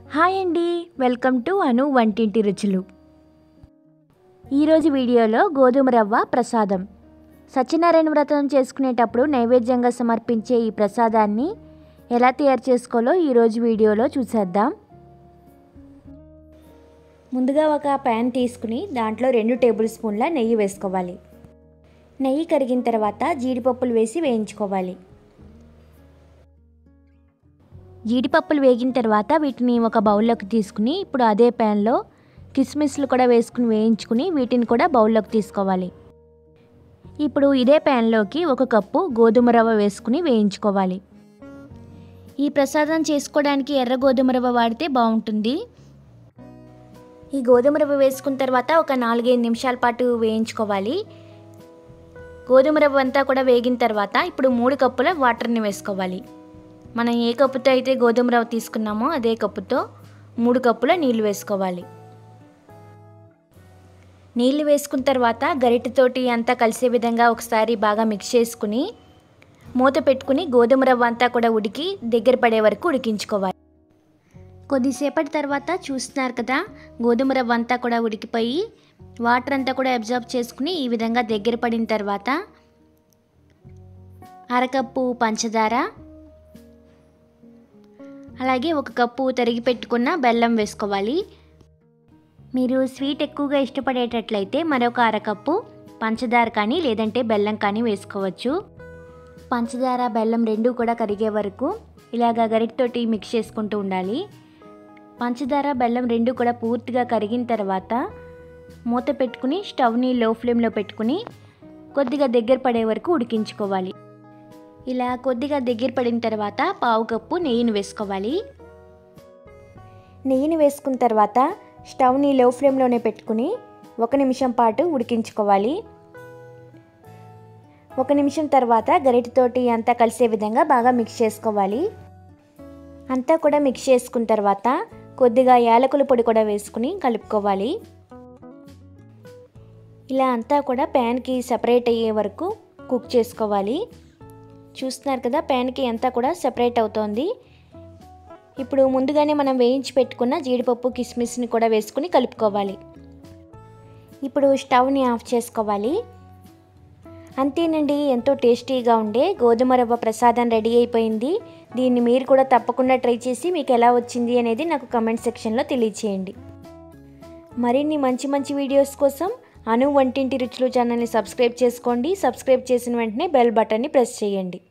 hi అండి welcome to అను వంటింటి రుచులు ఈరోజు వీడియోలో గోధుమ రవ్వ ప్రసాదం సత్యనారాయణ వ్రతం చేసుకునేటప్పుడు నైవేద్యంగా సమర్పించే ఈ ప్రసాదాన్ని ఎలా తయారు చేసుకోవాలో ఈరోజు వీడియోలో చూసేద్దాం ముందుగా ఒక ప్యాన్ తీసుకుని దాంట్లో రెండు టేబుల్ స్పూన్ల నెయ్యి వేసుకోవాలి నెయ్యి కరిగిన తర్వాత జీడిపప్పులు వేసి వేయించుకోవాలి జీడిపప్పులు వేగిన తర్వాత వీటిని ఒక బౌల్లోకి తీసుకుని ఇప్పుడు అదే ప్యాన్లో కిస్మిస్లు కూడా వేసుకుని వేయించుకుని వీటిని కూడా బౌల్లోకి తీసుకోవాలి ఇప్పుడు ఇదే ప్యాన్లోకి ఒక కప్పు గోధుమ రవ్వ వేసుకుని వేయించుకోవాలి ఈ ప్రసాదం చేసుకోవడానికి ఎర్ర గోధుమ రవ్వ వాడితే బాగుంటుంది ఈ గోధుమ రవ్వ వేసుకున్న తర్వాత ఒక నాలుగైదు నిమిషాల పాటు వేయించుకోవాలి గోధుమ రవ్వ అంతా కూడా వేగిన తర్వాత ఇప్పుడు మూడు కప్పుల వాటర్ని వేసుకోవాలి మనం ఏ కప్పుతో అయితే గోధుమ రవ్వ తీసుకున్నామో అదే కప్పుతో మూడు కప్పుల నీళ్లు వేసుకోవాలి నీళ్లు వేసుకున్న తర్వాత గరిటెతోటి అంతా కలిసే విధంగా ఒకసారి బాగా మిక్స్ చేసుకుని మూత పెట్టుకుని గోధుమ రవ్వ అంతా కూడా ఉడికి దగ్గర పడే వరకు ఉడికించుకోవాలి కొద్దిసేపటి తర్వాత చూస్తున్నారు కదా గోధుమ రవ్వ అంతా కూడా ఉడికిపోయి వాటర్ అంతా కూడా అబ్జర్వ్ చేసుకుని ఈ విధంగా దగ్గర పడిన తర్వాత అరకప్పు పంచదార అలాగే ఒక కప్పు తరిగి పెట్టుకున్న బెల్లం వేసుకోవాలి మీరు స్వీట్ ఎక్కువగా ఇష్టపడేటట్లయితే మరొక అరకప్పు పంచదార కానీ లేదంటే బెల్లం కానీ వేసుకోవచ్చు పంచదార బెల్లం రెండు కూడా కరిగే వరకు ఇలాగ గరిటతోటి మిక్స్ చేసుకుంటూ ఉండాలి పంచదార బెల్లం రెండు కూడా పూర్తిగా కరిగిన తర్వాత మూత పెట్టుకుని స్టవ్ని లో ఫ్లేమ్లో పెట్టుకుని కొద్దిగా దగ్గర పడే వరకు ఉడికించుకోవాలి ఇలా కొద్దిగా దగ్గర పడిన తర్వాత పావు కప్పు నెయ్యిని వేసుకోవాలి నెయ్యిని వేసుకున్న తర్వాత స్టవ్ని లో ఫ్లేమ్లోనే పెట్టుకుని ఒక నిమిషం పాటు ఉడికించుకోవాలి ఒక నిమిషం తర్వాత గరిటెతోటి అంతా కలిసే విధంగా బాగా మిక్స్ చేసుకోవాలి అంతా కూడా మిక్స్ చేసుకున్న తర్వాత కొద్దిగా యాలకుల పొడి కూడా వేసుకుని కలుపుకోవాలి ఇలా అంతా కూడా ప్యాన్కి సపరేట్ అయ్యే వరకు కుక్ చేసుకోవాలి చూస్తున్నారు కదా ప్యాన్కి అంతా కూడా సెపరేట్ అవుతోంది ఇప్పుడు ముందుగానే మనం వేయించి పెట్టుకున్న జీడిపప్పు కిస్మిస్ని కూడా వేసుకుని కలుపుకోవాలి ఇప్పుడు స్టవ్ని ఆఫ్ చేసుకోవాలి అంతేనండి ఎంతో టేస్టీగా ఉండే గోధుమ రవ్వ ప్రసాదం రెడీ అయిపోయింది దీన్ని మీరు కూడా తప్పకుండా ట్రై చేసి మీకు ఎలా వచ్చింది అనేది నాకు కమెంట్ సెక్షన్లో తెలియచేయండి మరిన్ని మంచి మంచి వీడియోస్ కోసం అను వంటింటి రుచులు ఛానల్ని సబ్స్క్రైబ్ చేసుకోండి సబ్స్క్రైబ్ చేసిన వెంటనే బెల్ బటన్ని ప్రెస్ చేయండి